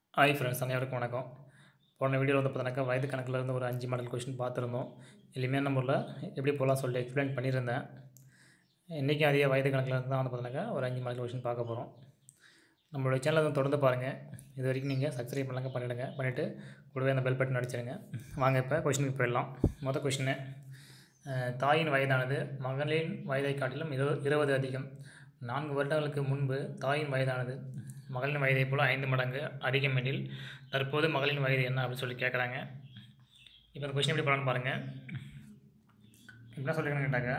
hi friends அனைவருக்கும் வணக்கம் போன வீடியோவில் வந்து பார்த்தீங்கன்னாக்கா வயது கணக்கில் இருந்து ஒரு அஞ்சு மாடல் கொஷின் பார்த்துருந்தோம் எளிமையான முறையில் எப்படி போகலாம் சொல்லிட்டு எக்ஸ்பிளைன் பண்ணியிருந்தேன் இன்றைக்கும் அதே வயது கணக்கில் இருந்து தான் வந்து பார்த்தீங்கன்னாக்கா ஒரு அஞ்சு மாடல் கொஷின் பார்க்க போகிறோம் நம்மளுடைய சேனலை வந்து தொடர்ந்து பாருங்கள் இது வரைக்கும் நீங்கள் சப்ஸ்கிரைப் பண்ணலாங்க பண்ணிவிடுங்க பண்ணிவிட்டு கூடவே அந்த பெல் பட்டன் அடிச்சிடுங்க வாங்க இப்போ கொஷினுக்கு போயிடலாம் மொதல் கொஷினு தாயின் வயதானது மகளின் வயதை காட்டிலும் இரு இருபது அதிகம் நான்கு வருடங்களுக்கு முன்பு தாயின் வயதானது மகளின் வயதை போல் ஐந்து மடங்கு அதிகம் எனில் தற்போது மகளின் வயது என்ன அப்படின்னு சொல்லி கேட்குறாங்க இப்போ அந்த கொஷின் எப்படி பண்ணலான்னு பாருங்கள் என்ன சொல்லியிருக்காங்கன்னு கேட்டாக்க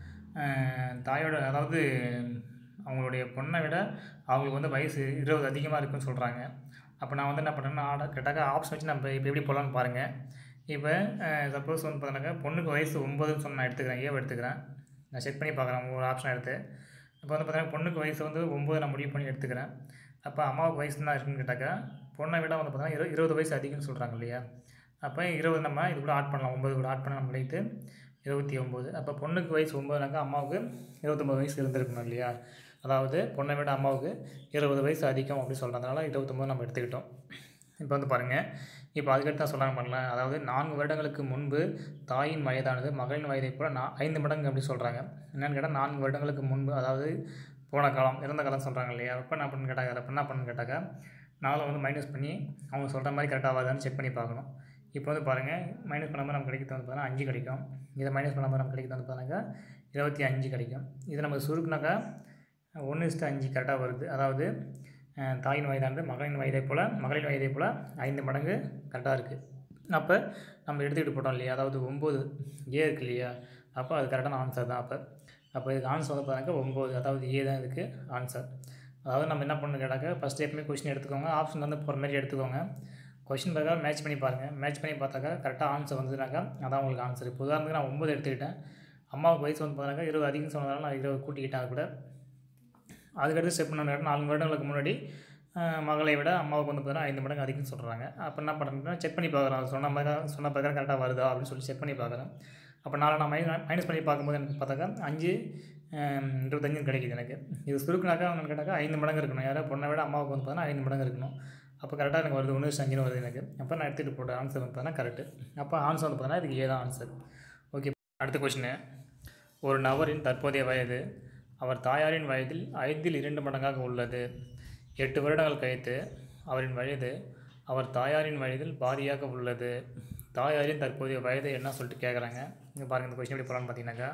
அஹ், தாயோட அதாவது அவங்களுடைய பொண்ணை விட அவங்களுக்கு வந்து வயசு இருபது அதிகமாக இருக்குன்னு சொல்கிறாங்க அப்போ நான் வந்து என்ன பண்ணுறேன்னா ஆட கேட்டாக்கா ஆப்ஷன் வச்சு நம்ம இப்போ எப்படி போகலான்னு பாருங்கள் இப்போ சப்போஸ் வந்து பார்த்தீங்கன்னாக்கா பொண்ணுக்கு வயசு ஒம்பதுன்னு சொன்ன நான் எடுத்துக்கிறேன் ஏவை எடுத்துக்கிறேன் நான் செக் பண்ணி பார்க்குறேன் ஒரு ஆப்ஷன் எடுத்து இப்போ வந்து பார்த்தீங்கன்னா பொண்ணுக்கு வயசு வந்து ஒம்பது நான் முடிவு பண்ணி எடுத்துக்கிறேன் அப்போ அம்மாவுக்கு வயசு என்ன இருக்குன்னு கேட்டாக்கா பொண்ணை விட வந்து பார்த்தீங்கன்னா இரு இருபது வயசு அதிகம்னு சொல்கிறாங்க இல்லையா அப்போ இருபது நம்ம இது கூட ஆட் பண்ணலாம் ஒம்பது கூட ஆட் பண்ண நம்ம கிடைத்து இருபத்தி ஒம்பது அப்போ பொண்ணுக்கு வயசு ஒம்பதுனாக்கா அம்மாவுக்கு இருபத்தொம்பது வயசு இருந்திருக்கணும் இல்லையா அதாவது பொண்ணை விட அம்மாவுக்கு இருபது வயசு அதிகம் அப்படின்னு சொல்கிறதுனால இருபத்தொம்பது நம்ம எடுத்துக்கிட்டோம் இப்போ வந்து பாருங்கள் இப்போ அதுக்கடுத்து தான் சொல்கிறாங்க பண்ணலாம் அதாவது நான்கு வருடங்களுக்கு முன்பு தாயின் வயதானது மகளின் வயதை போல நான் ஐந்து மடங்கு அப்படி சொல்கிறாங்க என்னென்னு கேட்டால் நான்கு வருடங்களுக்கு முன்பு அதாவது போன காலம் இறந்த காலம் சொல்கிறாங்க இல்லையா அப்போ என்ன பண்ணு கேட்டாங்க அப்போ என்ன பண்ணு கேட்டாக்கா நாளை வந்து மைனஸ் பண்ணி அவங்க சொல்கிற மாதிரி கரெக்டாக ஆகாதான்னு செக் பண்ணி பார்க்கணும் இப்போ வந்து பாருங்கள் மைனஸ் பண்ணும்போது நமக்கு கிடைக்கிறது வந்து பார்த்தீங்கன்னா அஞ்சு கிடைக்கும் இதை மைனஸ் பண்ணும்போது நமக்கு கிடைக்கிறது வந்து பார்த்தீங்கன்னாக்கா இருபத்தி அஞ்சு கிடைக்கும் இது நமக்கு சுருக்குனாக்கா ஒன்று இஸ்ட்டு அஞ்சு கரெக்டாக வருது அதாவது அஹ், தாயின் வயதானது மகளின் வயதை போல் மகளின் வயதை போல் ஐந்து மடங்கு கரெக்டாக இருக்குது அப்போ நம்ம எடுத்துக்கிட்டு போட்டோம் இல்லையா அதாவது ஒம்பது ஏ இருக்கு இல்லையா அப்போ அது கரெக்டான ஆன்சர் தான் அப்போ அப்போ இதுக்கு ஆன்சர் வந்து பார்த்தாக்கா ஒம்பது அதாவது ஏ தான் இதுக்கு ஆன்சர் அதாவது நம்ம என்ன பண்ணணும் கேட்டாக்க ஃபஸ்ட் எப்பவுமே கொஷின் எடுத்துக்கோங்க ஆப்ஷன் வந்து போகிற மாதிரி எடுத்துக்கோங்க கொஷின் பிரகாரம் மேட்ச் பண்ணி பாருங்கள் மேட்ச் பண்ணி பார்த்தாக்கா கரெக்டாக ஆன்சர் வந்ததுனாக்கா அதான் உங்களுக்கு ஆன்சர் இப்போ உதாரணத்துக்கு நான் ஒம்பது எடுத்துக்கிட்டேன் அம்மாவுக்கு வயசு வந்து பார்த்தாக்கா இருபது அதிகம் சொன்னதால நான் இருபது கூட்டிக்கிட்டேன் அது கூட அதுக்கடுத்து ஸ்டெப் என்ன நாலு வருடங்களுக்கு முன்னாடி அஹ், மகளை விட அம்மாவுக்கு வந்து பார்த்தீங்கன்னா ஐந்து மடங்கு அதிகம்னு சொல்கிறாங்க அப்போ என்ன பண்ணுறேன்னா செக் பண்ணி பார்க்குறேன் அது சொன்ன மாதிரி சொன்ன பிரகாரம் கரெக்டாக வருதா அப்படின்னு சொல்லி செக் பண்ணி பார்க்குறேன் அப்போ நாளை நான் மைனஸ் மைனஸ் பண்ணி பார்க்கும்போது எனக்கு பார்த்தாக்கா அஞ்சு அஹ், இருபத்தஞ்சுன்னு கிடைக்குது எனக்கு இது சுருக்குனாக்கா அவனு கேட்டாக்கா ஐந்து மடங்கு இருக்கணும் யாராவது பொண்ணை விட அம்மாவுக்கு வந்து பார்த்தீங்கன்னா ஐந்து மடங்கு இருக்கணும் அப்போ கரெக்டாக எனக்கு வருது ஒன்று அஞ்சுன்னு வருது எனக்கு அப்போ நான் எடுத்துகிட்டு போட்ட ஆன்சர் வந்து பார்த்தீங்கன்னா கரெக்டு அப்போ ஆன்சர் வந்து பார்த்தீங்கன்னா இதுக்கு ஏதான் ஆன்சர் ஓகே அடுத்த கொஷினு ஒரு நபரின் தற்போதைய வயது அவர் தாயாரின் வயதில் ஐந்தில் இரண்டு மடங்காக உள்ளது எட்டு வருடங்கள் கழித்து அவரின் வயது அவர் தாயாரின் வயதில் பாதியாக உள்ளது தாயாரின் தற்போதைய வயது என்ன சொல்லிட்டு கேட்குறாங்க இங்கே பாருங்கள் இந்த கொஸ்டின் எப்படி போகலான்னு பார்த்தீங்கன்னாக்கா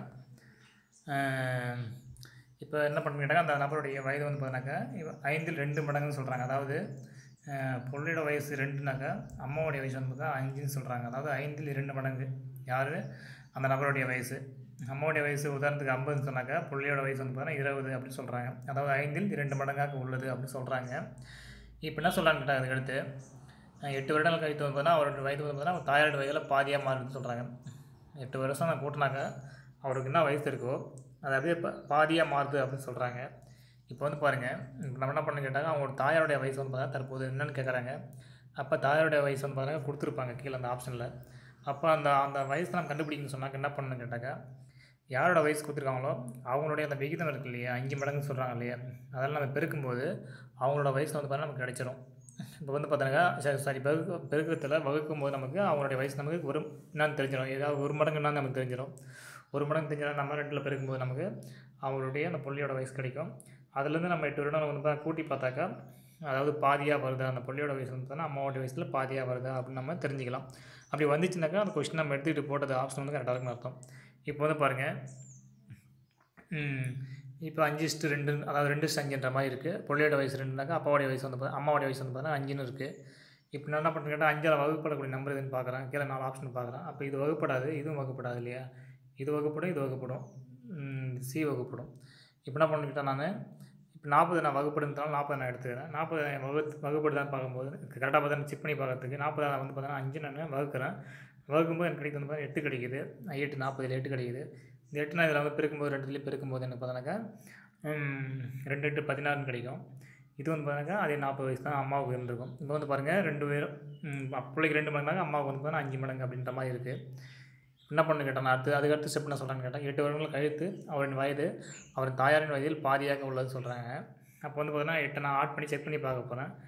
இப்போ என்ன பண்ணு கேட்டாங்க அந்த நபருடைய வயது வந்து பார்த்தீங்கன்னாக்கா இவ ஐந்தில் ரெண்டு மடங்குன்னு சொல்கிறாங்க அதாவது அஹ், பொண்ணுடைய வயசு ரெண்டுனாக்கா அம்மாவுடைய வயசு வந்து பார்த்தா அஞ்சுன்னு சொல்கிறாங்க அதாவது ஐந்தில் இரண்டு மடங்கு யார் அந்த நபருடைய வயசு அம்மாவுடைய வயசு உதாரணத்துக்கு ஐம்பதுன்னு சொன்னாக்கா புள்ளியோட வயசு வந்து பார்த்தீங்கன்னா இருபது அப்படின்னு சொல்கிறாங்க அதாவது ஐந்தில் இரண்டு மடங்காக உள்ளது அப்படின்னு சொல்கிறாங்க இப்போ என்ன சொல்கிறாங்க கேட்டால் அதுக்கடுத்து அஹ், எட்டு வருடங்கள் கழித்து வந்து பார்த்தீங்கன்னா அவரோட வயது வந்து பார்த்தீங்கன்னா தாயாரோட வயதில் பாதியாக மாறுதுன்னு சொல்கிறாங்க எட்டு வருஷம் நான் கூட்டினாக்கா அவருக்கு என்ன வயசு இருக்கோ அது அப்படியே பா பாதியாக மாறுது அப்படின்னு சொல்கிறாங்க இப்போ வந்து பாருங்கள் இப்போ நம்ம என்ன பண்ண கேட்டாங்க அவங்களோட தாயாருடைய வயசு வந்து பார்த்தா தற்போது என்னென்னு கேட்குறாங்க அப்போ தாயாருடைய வயசு வந்து பார்த்தீங்கன்னா கொடுத்துருப்பாங்க கீழே அந்த ஆப்ஷனில் அப்போ அந்த அந்த வயசு நம்ம கண்டுபிடிக்கணும்னு சொன்னாக்க என்ன பண்ணணும்னு கேட்டாக்கா யாரோட வயசு கொடுத்துருக்காங்களோ அவங்களுடைய அந்த விகிதம் இருக்கு இல்லையா அஞ்சு மடங்குன்னு சொல்கிறாங்க இல்லையா அதெல்லாம் நம்ம பெருக்கும்போது அவங்களோட வயசு வந்து பார்த்தீங்கன்னா நமக்கு கிடைச்சிரும் இப்போ வந்து பார்த்தீங்கன்னா சரி சாரி பெருக்கு பெருக்கத்தில் வகுக்கும் போது நமக்கு அவங்களுடைய வயசு நமக்கு ஒரு என்னன்னு தெரிஞ்சிடும் ஏதாவது ஒரு மடங்கு என்னன்னு நமக்கு தெரிஞ்சிடும் ஒரு மடங்கு தெரிஞ்சால் நம்ம ரெண்டில் பெருக்கும்போது நமக்கு அவங்களுடைய அந்த புள்ளியோட வயசு கிடைக்கும் அதுலேருந்து நம்ம எட்டு வருடம் வந்து பார்த்தா கூட்டி பார்த்தாக்கா அதாவது பாதியாக வருதா அந்த புள்ளியோட வயசு வந்து பார்த்தா அம்மாவோட வயசில் பாதியாக வருதா அப்படின்னு நம்ம தெரிஞ்சுக்கலாம் அப்படி வந்துச்சுனாக்கா அந்த கொஸ்டின் நம்ம எடுத்துக்கிட்டு போட்டது ஆப்ஷன் வந்து கரெக்டாக இருக்குன்னு அர்த்தம் இப்போ வந்து பாருங்கள் இப்போ அஞ்சு இஸ்ட்டு ரெண்டு அதாவது ரெண்டு இஸ்ட்டு அஞ்சுன்ற மாதிரி இருக்குது பொள்ளியோட வயசு ரெண்டுனாக்கா அப்பாவோடைய வயசு வந்து பார்த்தா அம்மாவோடைய வயசு வந்து பார்த்தா அஞ்சுன்னு இருக்குது இப்போ நான் என்ன பண்ணுறேன் கேட்டால் அஞ்சால் வகுப்படக்கூடிய நம்பர் எதுன்னு பார்க்குறேன் கீழே நாலு ஆப்ஷன் பார்க்குறேன் அப்போ இது வகுப்படாது இதுவும் வகுப்படாது இல்லையா இது வகுப்படும் இது வகுப்படும் சி வகுப்படும் இப்போ என்ன பண்ணிக்கிட்டேன் நான் இப்போ நாற்பது நான் வகுப்படுந்தாலும் நாற்பது நான் எடுத்துக்கிறேன் நாற்பது வகு வகுப்படுதான்னு பார்க்கும்போது கரெக்டாக பார்த்தா செக் பண்ணி பார்க்கறதுக்கு நாற்பது நான் வந்து பார்த்தீங்கன்னா அஞ்சு நான் வகுக்கிறேன் வகுக்கும்போது எனக்கு கிடைக்கிறது வந்து எட்டு கிடைக்குது எட்டு நாற்பதில் எட்டு கிடைக்குது இந்த எட்டு நான் இதில் வந்து பெருக்கும்போது ரெண்டுலேயும் பெருக்கும்போது என்ன பார்த்தோன்னாக்கா ம், ரெண்டு எட்டு பதினாறுன்னு கிடைக்கும் இது வந்து பார்த்தீங்கன்னா அதே நாற்பது வயசு தான் அம்மாவுக்கு இருந்திருக்கும் இப்போ வந்து பாருங்கள் ரெண்டு பேரும் ம், பிள்ளைக்கு ரெண்டு மடங்கு அம்மாவுக்கு வந்து பார்த்தீங்கன்னா அஞ்சு மடங்கு அப்படின்ற மாதிரி இருக்குது என்ன பண்ணு கேட்டேன் நான் அடுத்து அதுக்கு அடுத்து ஸ்டெப் என்ன சொல்கிறேன்னு கேட்டேன் எட்டு வருடங்கள் கழித்து அவரின் வயது அவரின் தாயாரின் வயதில் பாதியாக உள்ளது சொல்கிறாங்க அப்போ வந்து பார்த்தீங்கன்னா எட்டை நான் ஆட் பண்ணி செக் பண்ணி பார்க்க போகிறேன்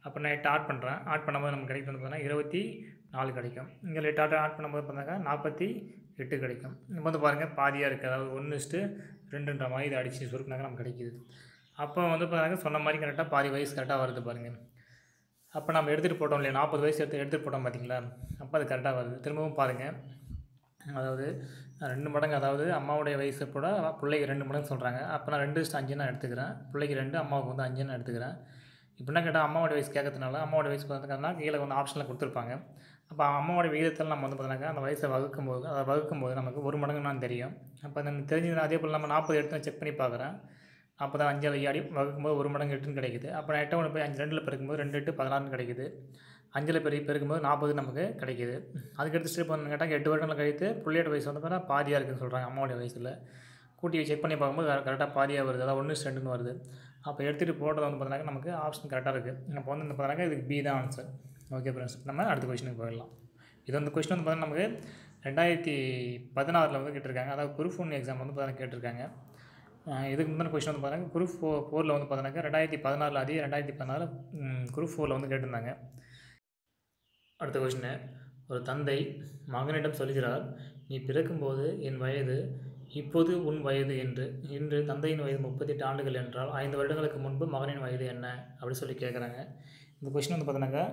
அப்போ நான் எட்டு ஆட் பண்ணுறேன் ஆட் பண்ணும்போது நமக்கு கிடைக்கும் வந்து பார்த்தீங்கன்னா இருபத்தி நாலு கிடைக்கும் இங்கே எட்டு ஆட் ஆட் பண்ணும்போது பார்த்தாக்கா நாற்பத்தி எட்டு கிடைக்கும் இப்போ வந்து பாருங்கள் பாதியாக இருக்குது அதாவது ஒன்று இஸ்ட்டு ரெண்டுன்ற மாதிரி இதை அடித்து சுருக்குனாக்க நமக்கு கிடைக்குது அப்போ வந்து பாருங்க சொன்ன மாதிரி கரெக்டாக பாதி வயசு கரெக்டாக வருது பாருங்கள் அப்போ நம்ம எடுத்துகிட்டு போட்டோம் இல்லையா நாற்பது வயசு எடுத்து எடுத்துகிட்டு போட்டோம் பார்த்தீங்களா அப்போ அது கரெக்டாக வருது திரும்பவும் பாருங்கள் அதாவது ரெண்டு மடங்கு அதாவது அம்மாவுடைய வயசு கூட பிள்ளைக்கு ரெண்டு மடங்கு சொல்கிறாங்க அப்போ நான் ரெண்டு இஸ்ட்டு அஞ்சு நான் எடுத்துக்கிறேன் பிள்ளைக்கு ரெண்டு அம்மாவுக்கு வந்து அஞ்சு நான் எடுத்துக்கிறேன் இப்போ என்ன கேட்டால் அம்மாவோட வயசு கேட்கறதுனால அம்மாவோட வயசு பார்த்தீங்கன்னா கீழே வந்து ஆப்ஷனில் கொடுத்துருப்பாங்க அப்போ அம்மாவோட விகிதத்தில் நம்ம வந்து பார்த்தீங்கன்னா அந்த வயசை வகுக்கும்போது அதை வகுக்கும்போது நமக்கு ஒரு மடங்குன்னு தெரியும் அப்போ நமக்கு தெரிஞ்சது அதே போல் நம்ம நாற்பது எடுத்து நான் செக் பண்ணி பார்க்குறேன் அப்போ தான் அஞ்சு ஐயாடி வகுக்கும்போது ஒரு மடங்கு எட்டுன்னு கிடைக்குது அப்போ நான் எட்டை ஒன்று போய் அஞ்சு ரெண்டில் பெருக்கும்போது ரெண்டு எட்டு பதினாறுன்னு கிடைக்குது அஞ்சில் பெரிய பெருக்கும்போது நாற்பது நமக்கு கிடைக்குது அதுக்கடுத்து ஸ்டெப் வந்து கேட்டால் எட்டு வருடங்கள் கழித்து பிள்ளையோட வயசு வந்து பார்த்தா பாதியாக இருக்குன்னு சொல்கிறாங்க அம்மாவுடைய வயசில் கூட்டி செக் பண்ணி பார்க்கும்போது கரெக்டாக பாதியாக வருது அதாவது ஒன்று ரெண்டுன்னு வருது அப்போ எடுத்துகிட்டு போடுறது வந்து பார்த்தீங்கன்னா நமக்கு ஆப்ஷன் கரெக்டாக இருக்குது அப்போ வந்து இந்த பார்த்தீங்கன்னா இதுக்கு பி தான் ஆன்சர் ஓகே ஃப்ரெண்ட்ஸ் நம்ம அடுத்த கொஸ்டினுக்கு போயிடலாம் இது வந்து கொஸ்டின் வந்து பார்த்தீங்கன்னா நமக்கு ரெண்டாயிரத்தி பதினாறில் வந்து கேட்டிருக்காங்க அதாவது குரூப் ஒன் எக்ஸாம் வந்து பார்த்தீங்கன்னா கேட்டிருக்காங்க இதுக்கு முந்தின கொஸ்டின் வந்து பார்த்தீங்கன்னா குரூப் ஃபோ ஃபோரில் வந்து பார்த்தீங்கன்னா ரெண்டாயிரத்தி பதினாறில் அதே ரெண்டாயிரத்தி பதினாறு குரூப் ஃபோரில் வந்து கேட்டிருந்தாங்க அடுத்த கொஸ்டின் ஒரு தந்தை மகனிடம் சொல்கிறார் நீ பிறக்கும்போது என் வயது இப்போது உன் வயது என்று இன்று தந்தையின் வயது முப்பத்தெட்டு ஆண்டுகள் என்றால் ஐந்து வருடங்களுக்கு முன்பு மகனின் வயது என்ன அப்படி சொல்லி கேட்குறாங்க இந்த கொஸ்டின் வந்து பார்த்தீங்கன்னாக்கா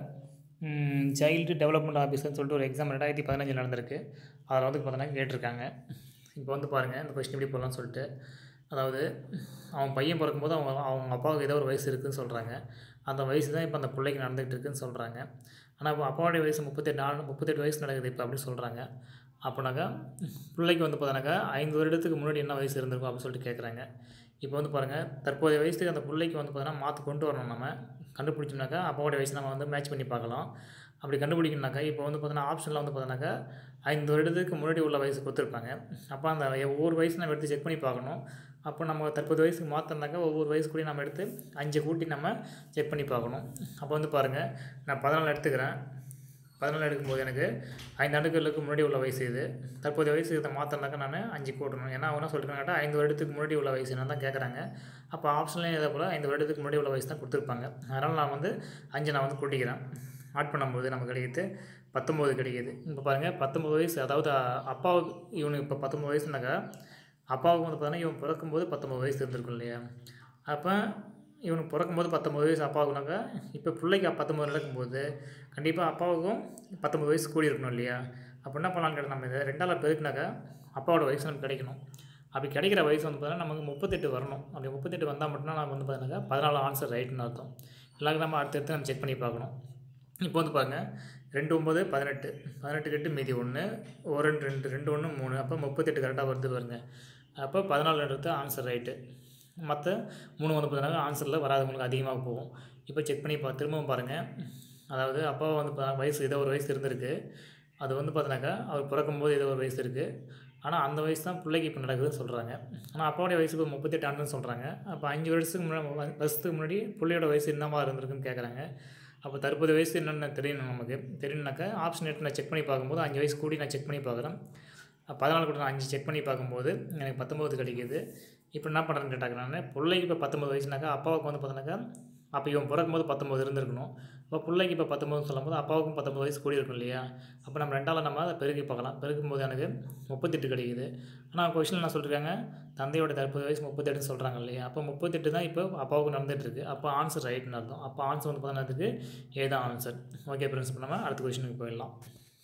சைல்டு டெவலப்மெண்ட் ஆஃபீஸர்னு சொல்லிட்டு ஒரு எக்ஸாம் ரெண்டாயிரத்தி பதினஞ்சில் நடந்திருக்கு அதில் வந்து பார்த்தீங்கன்னா கேட்டிருக்காங்க இப்போ வந்து பாருங்கள் இந்த கொஸ்டின் எப்படி போடலாம்னு சொல்லிட்டு அதாவது அவன் பையன் பிறக்கும்போது அவங்க அவங்க அப்பாவுக்கு ஏதோ ஒரு வயசு இருக்குதுன்னு சொல்கிறாங்க அந்த வயசு தான் இப்போ அந்த பிள்ளைக்கு நடந்துகிட்டு இருக்குன்னு சொல்கிறாங்க ஆனால் இப்போ அப்பாவுடைய வயசு முப்பத்தெட்டு நாள் முப்பத்தெட்டு வயசு நடக்குது இப்போ அப்படின்னு சொல்கிறாங்க அப்போனாக்கா பிள்ளைக்கு வந்து பார்த்தோன்னாக்கா ஐந்து வருடத்துக்கு முன்னாடி என்ன வயசு இருந்திருக்கும் அப்படின்னு சொல்லிட்டு கேட்குறாங்க இப்போ வந்து பாருங்கள் தற்போதைய வயசுக்கு அந்த பிள்ளைக்கு வந்து பார்த்தீங்கன்னா மாற்றி கொண்டு வரணும் நம்ம கண்டுபிடிச்சோம்னாக்கா அப்பாவோடைய வயசு நம்ம வந்து மேட்ச் பண்ணி பார்க்கலாம் அப்படி கண்டுபிடிக்கணுனாக்கா இப்போ வந்து பார்த்தீங்கன்னா ஆப்ஷனில் வந்து பார்த்தோன்னாக்கா ஐந்து வருடத்துக்கு முன்னாடி உள்ள வயசு கொடுத்துருப்பாங்க அப்போ அந்த ஒவ்வொரு வயசு நம்ம எடுத்து செக் பண்ணி பார்க்கணும் அப்போ நம்ம தற்போது வயசுக்கு மாற்றினாக்கா ஒவ்வொரு வயசு கூட நம்ம எடுத்து அஞ்சு கூட்டி நம்ம செக் பண்ணி பார்க்கணும் அப்போ வந்து பாருங்கள் நான் பதினாலு எடுத்துக்கிறேன் பதினாலு எடுக்கும்போது எனக்கு ஐந்து ஆண்டுகளுக்கு முன்னாடி உள்ள வயசு இது தற்போதைய வயசு இதை மாற்றினாக்கா நான் அஞ்சு கூட்டணும் ஏன்னா அவங்க சொல்லிருக்காங்க ஐந்து வருடத்துக்கு முன்னாடி உள்ள வயசு என்ன தான் கேட்குறாங்க அப்போ ஆப்ஷன்லேயும் இதே போல் ஐந்து வருடத்துக்கு முன்னாடி உள்ள வயசு தான் கொடுத்துருப்பாங்க அதனால் நான் வந்து அஞ்சு நான் வந்து கூட்டிக்கிறேன் ஆட் பண்ணும்போது நமக்கு கிடைக்குது பத்தொம்போது கிடைக்கிது இப்போ பாருங்கள் பத்தொம்பது வயசு அதாவது அப்பாவுக்கு இவனுக்கு இப்போ பத்தொம்பது வயசுனாக்கா அப்பாவுக்கு வந்து பார்த்தீங்கன்னா இவன் பிறக்கும்போது பத்தொம்பது வயசு இருந்திருக்கும் இல்லையா அப்போ இவனுக்கு பிறக்கும்போது பத்தொம்பது வயசு அப்பாவுக்குனாக்கா இப்போ பிள்ளைக்கு பத்தொம்பது நடக்கும்போது கண்டிப்பாக அப்பாவுக்கும் பத்தொம்பது வயசு கூடி இருக்கணும் இல்லையா அப்போ என்ன பண்ணலான்னு கேட்டால் நம்ம இதை ரெண்டாவில் பெருக்குனாக்கா அப்பாவோட வயசு நமக்கு கிடைக்கணும் அப்படி கிடைக்கிற வயசு வந்து பார்த்தீங்கன்னா நமக்கு முப்பத்தெட்டு வரணும் அப்படி முப்பத்தெட்டு வந்தால் மட்டும்தான் நம்ம வந்து பார்த்தீங்கன்னாக்கா பதினாலு ஆன்சர் ரைட்டுன்னு அர்த்தம் எல்லாருக்கும் நம்ம அடுத்தடுத்து நம்ம செக் பண்ணி பார்க்கணும் இப்போ வந்து பாருங்கள் ரெண்டு ஒம்பது பதினெட்டு பதினெட்டு கட்டு மீதி ஒன்று ஒரு ரெண்டு ரெண்டு ரெண்டு ஒன்று மூணு அப்போ முப்பத்தெட்டு கரெக்டாக வருது பாருங்க அப்போ பதினாலுன்றது ஆன்சர் ரைட்டு மற்ற மூணு வந்து பார்த்தீங்கன்னா ஆன்சரில் வராதவங்களுக்கு அதிகமாக போகும் இப்போ செக் பண்ணி பா திரும்பவும் பாருங்கள் அதாவது அப்பா வந்து பா வயசு ஏதோ ஒரு வயசு இருந்திருக்கு அது வந்து பார்த்தீங்கன்னாக்கா அவர் பிறக்கும்போது ஏதோ ஒரு வயசு இருக்குது ஆனால் அந்த வயசு தான் பிள்ளைக்கு இப்போ நடக்குதுன்னு சொல்கிறாங்க ஆனால் அப்பாவுடைய வயசு இப்போ முப்பத்தெட்டு ஆண்டுன்னு சொல்கிறாங்க அப்போ அஞ்சு வருஷத்துக்கு முன்னாடி வருஷத்துக்கு முன்னாடி பிள்ளையோட வயசு என்னவா இருந்திருக்குன்னு கேட்குறாங்க அப்போ தற்போது வயசு என்னென்னு தெரியணும் நமக்கு தெரியணுனாக்கா ஆப்ஷன் எடுத்து நான் செக் பண்ணி பார்க்கும்போது அஞ்சு வயசு கூடி நான் செக் பண்ணி பார்க்குறேன் பதினாலு கூட நான் அஞ்சு செக் பண்ணி பார்க்கும்போது எனக்கு பத்தொம்பது கிடைக்கிது இப்போ என்ன பண்ணுறேன்னு கேட்டாங்க நான் பிள்ளைக்கு இப்போ பத்தொம்பது வயசுனாக்கா அப்பாவுக்கு வந்து பார்த்தோன்னாக்கா அப்போ இவன் பிறக்கும்போது பத்தொம்பது இருந்திருக்கணும் அப்போ பிள்ளைக்கு இப்போ பத்தொம்பதுன்னு சொல்லும்போது அப்பாவுக்கும் பத்தொம்பது வயசு கூடி இருக்கும் இல்லையா அப்போ நம்ம ரெண்டாவில் நம்ம அதை பெருக்கி பார்க்கலாம் பெருக்கும்போது எனக்கு முப்பத்தெட்டு கிடைக்குது ஆனால் கொஷினில் என்ன சொல்லியிருக்காங்க தந்தையோட தற்போது வயசு முப்பத்தெட்டுன்னு சொல்கிறாங்க இல்லையா அப்போ முப்பத்தெட்டு தான் இப்போ அப்பாவுக்கு நடந்துகிட்ருக்கு அப்போ ஆன்சர் ரைட்னு அர்த்தம் அப்போ ஆன்சர் வந்து பார்த்தோன்னா ஏதான் ஆன்சர் ஓகே ஃப்ரெண்ட்ஸ் இப்போ நம்ம அடுத்த கொஷினுக்கு போயிடலாம்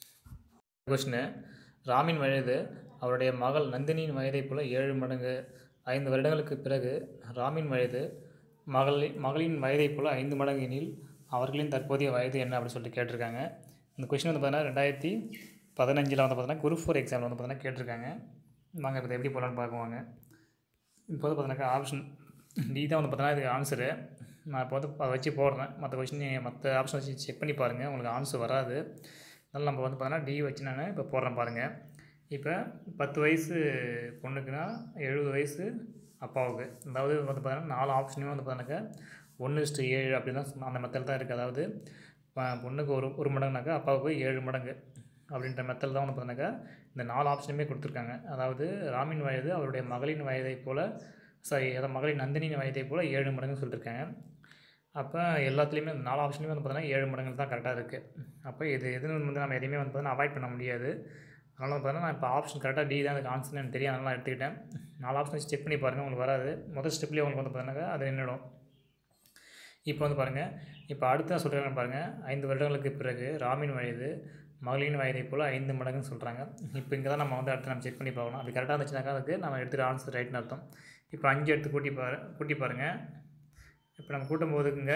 கொஷினு ராமின் வயது அவருடைய மகள் நந்தினியின் வயதைப் போல ஏழு மடங்கு ஐந்து வருடங்களுக்கு பிறகு ராமின் வயது மகளின் மகளின் வயதைப் போல ஐந்து மடங்கு எனில் அவர்களின் தற்போதைய வயது என்ன அப்படின்னு சொல்லிட்டு கேட்டிருக்காங்க இந்த கொஷின் வந்து பார்த்தீங்கன்னா ரெண்டாயிரத்தி பதினஞ்சில் வந்து பார்த்தீங்கன்னா குரூப் ஃபோர் எக்ஸாமில் வந்து பார்த்தீங்கன்னா கேட்டிருக்காங்க வாங்க இப்போ எப்படி போகலான்னு பார்க்குவாங்க இப்போ வந்து பார்த்தீங்கன்னாக்கா ஆப்ஷன் டி தான் வந்து பார்த்தீங்கன்னா இதுக்கு ஆன்சரு நான் இப்போ வந்து அதை வச்சு போடுறேன் மற்ற கொஷின் மற்ற ஆப்ஷன் வச்சு செக் பண்ணி பாருங்கள் உங்களுக்கு ஆன்சர் வராது அதனால் நம்ம வந்து பார்த்தீங்கன்னா டி வச்சு நான் இப்போ போடுறேன் பாருங்கள் இப்போ பத்து வயசு பொண்ணுக்குன்னா எழுபது வயசு அப்பாவுக்கு அதாவது வந்து பார்த்தீங்கன்னா நாலு ஆப்ஷனுமே வந்து பார்த்தீங்கன்னாக்கா ஒன்று இஸ்ட்டு ஏழு அப்படி தான் சொன்ன- அந்த மெத்தட் தான் இருக்குது அதாவது ப- பொண்ணுக்கு ஒரு ஒரு மடங்குனாக்கா அப்பாவுக்கு ஏழு மடங்கு அப்படின்ற மெத்தட் தான் வந்து பார்த்தீங்கன்னாக்கா இந்த நாலு ஆப்ஷனுமே கொடுத்துருக்காங்க அதாவது ராமின் வயது அவருடைய மகளின் வயதைப் போல் சாரி அதாவது மகளின் நந்தினியின் வயதைப் போல் ஏழு மடங்கு சொல்லியிருக்காங்க அப்போ எல்லாத்துலேயுமே இந்த நாலு ஆப்ஷன்லையுமே வந்து பார்த்தீங்கன்னா ஏழு மடங்கு தான் கரெக்டாக இருக்குது அப்போ இது எதுன்னு வந்து நம்ம எதையுமே வந்து பார்த்தீங்கன்னா அவாய்ட் பண்ண முடியாது அதனால் வந்து பார்த்தீங்கன்னா நான் இப்போ ஆப்ஷன் கரெக்டாக டி தான் அதுக்கு ஆன்சர் எனக்கு தெரியும் அதனால் எடுத்துக்கிட்டேன் நாலு ஆப்ஷன் வச்சு செக் பண்ணி பாருங்கள் உங்களுக்கு வராது முதல் ஸ்டெப்லேயே உங்களுக்கு வந்து பார்த்தீங்கன்னா அது நின்றுடும் இப்போ வந்து பாருங்கள் இப்போ அடுத்த சொல்கிறாங்க பாருங்கள் ஐந்து வருடங்களுக்கு பிறகு ராமின் வயது மகளின் வயதை போல் ஐந்து மடங்குன்னு சொல்கிறாங்க இப்போ இங்கே தான் நம்ம வந்து அடுத்து நம்ம செக் பண்ணி பார்க்கணும் அப்படி கரெக்டாக இருந்துச்சுனாக்கா அதுக்கு நம்ம எடுத்துகிட்டு ஆன்சர் ரைட்னு அர்த்தம் இப்போ அஞ்சு எடுத்து கூட்டி பாரு கூட்டி பாருங்கள் இப்போ நம்ம கூட்டும் போதுக்குங்க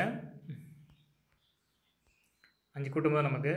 அஞ்சு கூட்டும்போது நமக்கு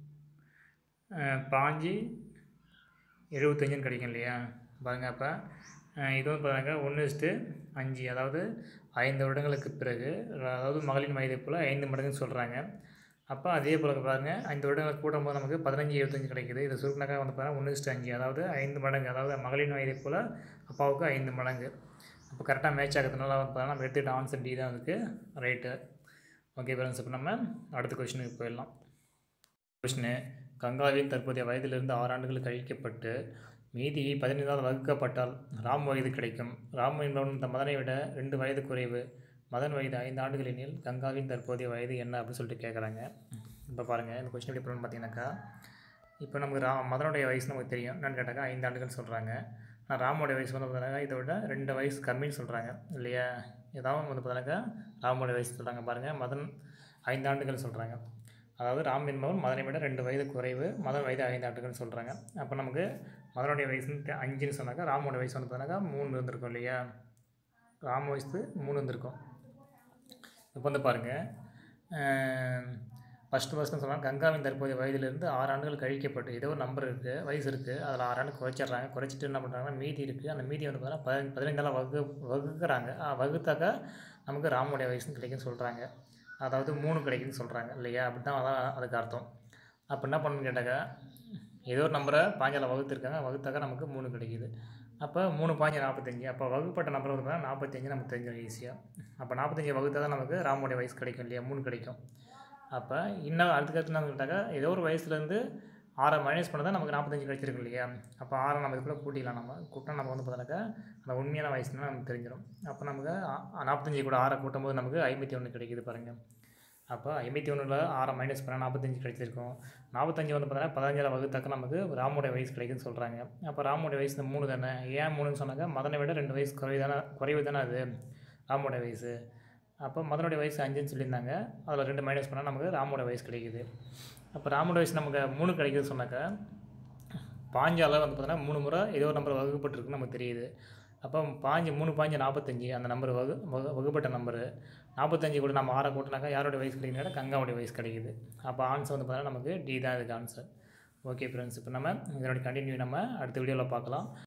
அஹ், பாஞ்சு எழுபத்தஞ்சுன்னு கிடைக்கும் இல்லையா பாருங்கள் அப்போ இது வந்து பாருங்க ஒன்று இஸ்ட்டு அஞ்சு அதாவது ஐந்து வருடங்களுக்கு பிறகு அதாவது மகளின் வயதை போல் ஐந்து மடங்குன்னு சொல்கிறாங்க அப்போ அதே போல் பாருங்கள் ஐந்து வருடங்களுக்கு கூட்டும்போது நமக்கு பதினஞ்சு எழுபத்தஞ்சு கிடைக்குது இது சுருக்கினாக்கா வந்து பாருங்கள் ஒன்று இஸ்ட்டு அஞ்சு அதாவது ஐந்து மடங்கு அதாவது மகளின் வயதை போல் அப்பாவுக்கு ஐந்து மடங்கு அப்போ கரெக்டாக மேட்ச் ஆகிறதுனால வந்து பார்த்தீங்கன்னா நம்ம எடுத்துகிட்ட ஆன்சர் டி தான் அதுக்கு ரைட்டு ஓகே ஃப்ரெண்ட்ஸ் இப்போ நம்ம அடுத்த கொஷினுக்கு போயிடலாம் கொஷினு கங்காவின் தற்போதைய வயதிலிருந்து ஆறு ஆண்டுகள் கழிக்கப்பட்டு மீதி பதினைந்தாவது வகுக்கப்பட்டால் ராம் வயது கிடைக்கும் ராம் என்பவன் இந்த மதனை விட ரெண்டு வயது குறைவு மதன் வயது ஐந்து ஆண்டுகள் எனில் கங்காவின் தற்போதைய வயது என்ன அப்படின்னு சொல்லிட்டு கேட்குறாங்க இப்போ பாருங்கள் இந்த கொஸ்டின் எப்படி பண்ணணும்னு பார்த்தீங்கன்னாக்கா இப்போ நமக்கு ரா மதனுடைய வயசு நமக்கு தெரியும் என்னன்னு கேட்டாக்கா ஐந்து ஆண்டுகள் சொல்கிறாங்க ஆனால் ராமோடைய வயசு வந்து பார்த்தீங்கன்னா இதை விட ரெண்டு வயசு கம்மின்னு சொல்கிறாங்க இல்லையா ஏதாவது வந்து பார்த்தீங்கன்னாக்கா ராமோடைய வயசு சொல்கிறாங்க பாருங்கள் மதன் ஐந்து ஆண்டுகள் சொல்கிறாங்க அதாவது ராம் என்பவன் மதனை விட ரெண்டு வயது குறைவு மதன் வயது ஐந்து ஆண்டுகள்னு சொல்கிறாங்க அப்போ நமக்கு மதனுடைய வயசுன்னு தெ- அஞ்சுன்னு சொன்னாக்கா ராமோட வயசு வந்து பார்த்தீங்கன்னாக்கா மூணு இருந்திருக்கும் இல்லையா ராம வயசு மூணு இருந்திருக்கும் இப்போ வந்து பாருங்கள் ஃபஸ்ட்டு ஃபஸ்ட்டு சொன்னால் கங்காவின் தற்போதைய வயதிலிருந்து ஆறு ஆண்டுகள் கழிக்கப்பட்டு ஏதோ ஒரு நம்பர் இருக்குது வயசு இருக்குது அதில் ஆறு ஆண்டு குறைச்சிட்றாங்க குறைச்சிட்டு என்ன பண்ணுறாங்கன்னா மீதி இருக்குது அந்த மீதி வந்து பார்த்தீங்கன்னா பதினஞ்சு பதினைந்தால வகு வகுக்கிறாங்க ஆ, வகுத்தாக்கா நமக்கு ராமுடைய வயசுன்னு கிடைக்குன்னு சொல்கிறாங்க அதாவது மூணு கிடைக்குன்னு சொல்கிறாங்க இல்லையா அப்படி தான் அதான் அதுக்கு அர்த்தம் அப்போ என்ன பண்ணணும்னு கேட்டாக்கா ஏதோ ஒரு நம்பரை பாஞ்சால வகுத்துருக்காங்க வகுத்தாக்கா நமக்கு மூணு கிடைக்குது அப்போ மூணு பாஞ்சு நாற்பத்தஞ்சு அப்போ வகுப்பட்ட நம்பர் வந்து பார்த்தீங்கன்னா நாற்பத்தஞ்சு நமக்கு தெரிஞ்சிடும் ஈஸியாக அப்போ நாற்பத்தஞ்சு வகுத்தா தான் நமக்கு ராமுடைய வயசு கிடைக்கும் இல்லையா மூணு கிடைக்கும் அப்போ இன்னும் அதுக்கடுத்து என்ன கேட்டாக்கா ஏதோ ஒரு வயசுலேருந்து ஆறை மைனஸ் பண்ண தான் நமக்கு நாற்பத்தஞ்சு கிடைச்சிருக்கு இல்லையா அப்போ ஆறை நம்ம இதுக்குள்ளே கூட்டிக்கலாம் நம்ம கூட்டினா நமக்கு வந்து பார்த்தோன்னாக்கா அந்த உண்மையான வயசுனா நமக்கு தெரிஞ்சிடும் அப்போ நமக்கு ஆ- நாற்பத்தஞ்சு கூட ஆறை கூட்டும்போது நமக்கு ஐம்பத்தி ஒன்று கிடைக்குது பாருங்கள் அப்போ ஐம்பத்தி ஒன்றில் ஆறை மைனஸ் பண்ணால் நாற்பத்தஞ்சு கிடைச்சிருக்கும் நாற்பத்தஞ்சு வந்து பார்த்தீங்கன்னா பதினஞ்சில் வகுத்தாக்க நமக்கு ராமுடைய வயசு கிடைக்குன்னு சொல்கிறாங்க அப்போ ராமுடைய வயசு இந்த மூணு தானே ஏன் மூணுன்னு சொன்னாக்கா மதனை விட ரெண்டு வயசு குறைவு தானே குறைவு தானே அது ராமுடைய வயசு அப்போ மதனுடைய வயசு அஞ்சுன்னு சொல்லியிருந்தாங்க அதில் ரெண்டு மைனஸ் பண்ணால் நமக்கு ராமோட வயசு கிடைக்குது அப்போ ராமோட வயசு நமக்கு மூணு கிடைக்குதுன்னு சொன்னாக்கா பாஞ்சால வந்து பார்த்தீங்கன்னா மூணு முறை ஏதோ ஒரு நம்பர் வகுப்பட்டிருக்குன்னு நமக்கு தெரியுது அப்போ பாஞ்சு மூணு பாஞ்சு நாற்பத்தஞ்சு அந்த நம்பர் வகு வகு வகுப்பட்ட நம்பரு நாற்பத்தஞ்சு கூட நம்ம ஆறை கூட்டினாக்கா யாரோட வயசு கிடைக்குதுன்னா கங்காவுடைய வயசு கிடைக்குது அப்போ ஆன்சர் வந்து பார்த்தீங்கன்னா நமக்கு டி தான் இதுக்கு ஆன்சர் ஓகே ஃப்ரெண்ட்ஸ் இப்போ நம்ம இதனுடைய கண்டினியூ நம்ம அடுத்த வீடியோவில் பார்க்கலாம்